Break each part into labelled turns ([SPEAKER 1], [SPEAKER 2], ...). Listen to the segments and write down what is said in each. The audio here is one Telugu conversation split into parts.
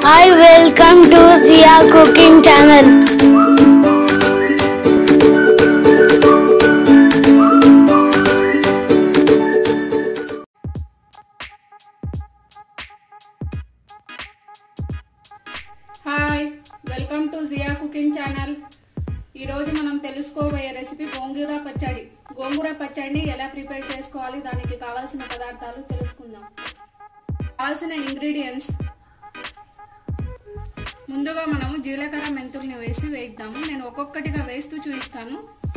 [SPEAKER 1] Hi, welcome to Zia Cooking Channel.
[SPEAKER 2] Hi welcome to Zia cooking channel ఈరోజు మనం తెలుసుకోబోయే రెసిపీ గోంగూర పచ్చడి గోంగూర పచ్చడిని ఎలా ప్రిపేర్ చేసుకోవాలి దానికి కావాల్సిన పదార్థాలు తెలుసుకుందాం కావాల్సిన ఇంగ్రీడియంట్స్ ముందుగా మనము జీలకర్ర మెంతుల్ని వేసి వేయిద్దాము నేను ఒక్కొక్కటిగా వేస్తూ చూపిస్తాను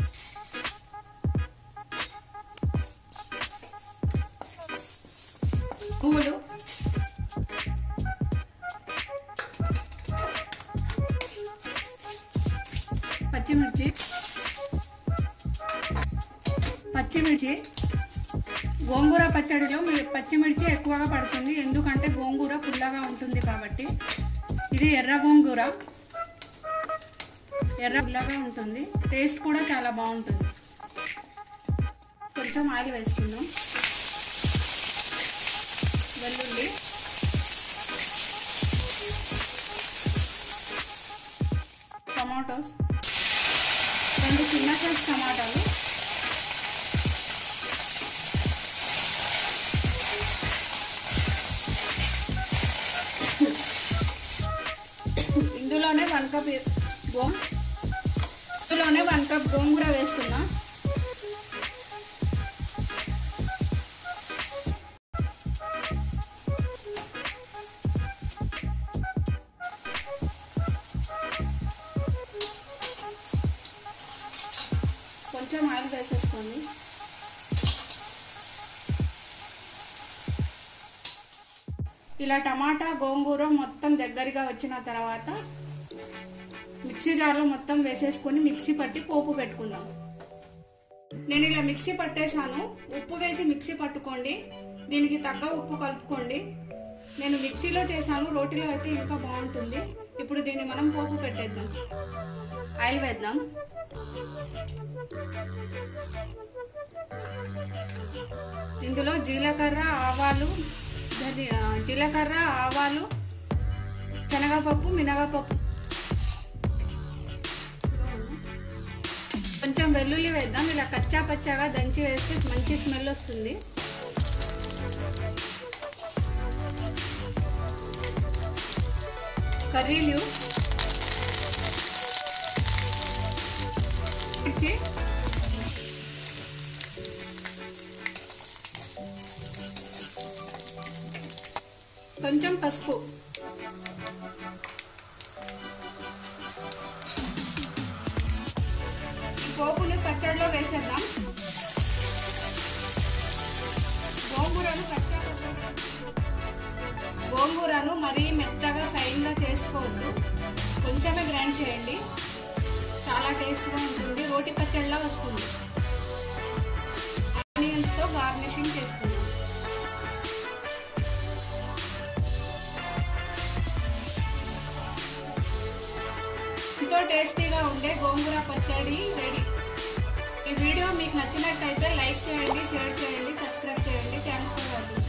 [SPEAKER 2] పువ్వులు పచ్చిమిర్చి పచ్చిమిర్చి గోంగూర పచ్చడిలో మీ- పచ్చిమిర్చి ఎక్కువగా పడుతుంది ఎందుకంటే గోంగూర పుల్లగా ఉంటుంది కాబట్టి ఇది ఎర్ర గోంగూర ఎర్ర పుల్లగా ఉంటుంది టేస్ట్ కూడా చాలా బాగుంటుంది కొంచెం ఆయిల్ వేసుకుందాం వెల్లుల్లి టమాటోస్ రెండు చిన్న సైజ్ టమాటాలు ఇందులోనే వన్ కప్ గోం ఇందులోనే వన్ కప్ గోంగూర వేస్తున్నా కొంచెం ఆయిల్ వేసేసుకోండి ఇలా టమాటా గోంగూర మొత్తం దగ్గరగా వచ్చిన తర్వాత మిక్సీ జార్లో మొత్తం వేసేసుకొని మిక్సీ పట్టి పోపు పెట్టుకుందాం నేను ఇలా మిక్సీ పట్టేశాను ఉప్పు వేసి మిక్సీ పట్టుకోండి దీనికి తగ్గ ఉప్పు కలుపుకోండి నేను మిక్సీలో చేశాను రోటిలో అయితే ఇంకా బాగుంటుంది ఇప్పుడు దీన్ని మనం పోపు పెట్టేద్దాం ఆయిల్ వేద్దాం ఇందులో జీలకర్ర ఆవాలు ధని- ఆ, జీలకర్ర ఆవాలు శనగపప్పు మినగపప్పు కొంచెం వెల్లుల్లి వేద్దాం ఇలా కచ్చా పచ్చాగా దంచి వేస్తే మంచి స్మెల్ వస్తుంది కర్రీ లీవ్స్ మిర్చి కొంచెం పసుపు ఈ పోపుని పచ్చడిలో వేసేద్దాం గోంగూరను పచ్చడి గోంగూరను మరీ మెత్తగా ఫైన్గా చేసుకోవద్దు కొంచెమే గ్రైండ్ చేయండి చాలా టేస్ట్గా ఉంటుంది రోటి పచ్చడిలా వస్తుంది ఆనియన్స్తో గార్నిషింగ్ చేసుకుందాం ఎంతో టేస్టీగా ఉండే గోంగూర పచ్చడి రెడీ ఈ వీడియో మీకు నచ్చినట్టయితే లైక్ చేయండి షేర్ చేయండి సబ్స్క్రైబ్ చేయండి థ్యాంక్స్ ఫర్ వాచింగ్